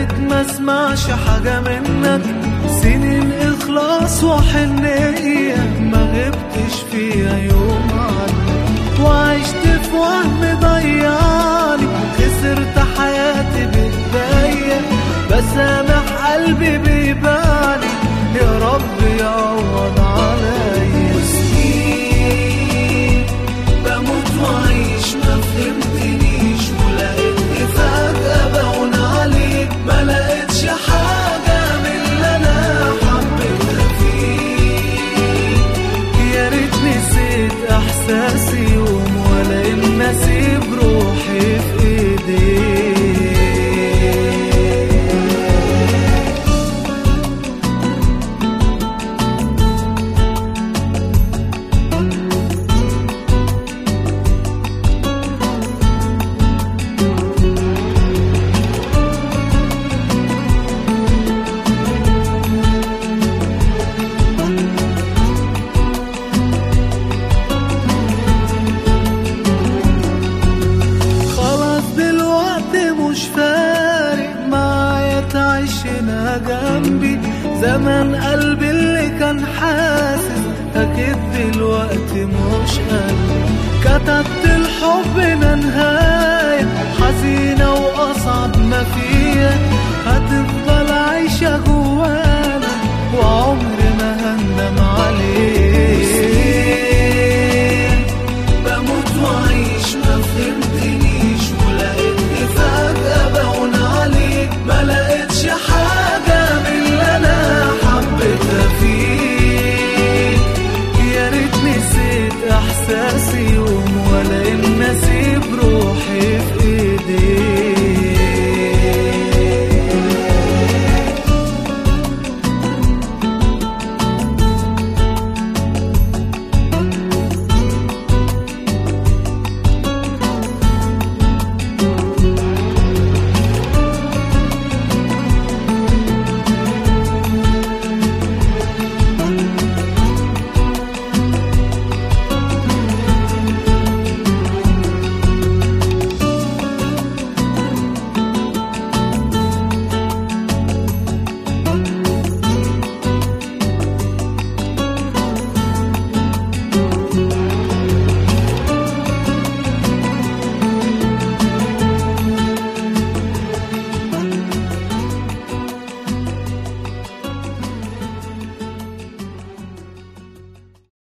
ريت ما اسمعش حاجة منك سنين اخلاص وحنية ما غبتش فيها يوم عنك وعشت في وهم ضيعني خسرت حياتي بايديا بسامح قلبي بيباني يا رب يعوض عليا وسنين بموت وعيش ما فهمتنيش ولقيتني فجأة بهون عليك ما لقيتش حاجة من اللي أنا حبيتها فيك يا ريت نسيت إحساسي يوم ولا إن أسيب روحي في إيديك خلاص دلوقتي مش فارق معايا تعيش هنا جنبي زمان قلبي اللي كان حاسس اكيد دلوقتي مش قلبي كتبت الحب نهاية حزينة واصعب ما فيها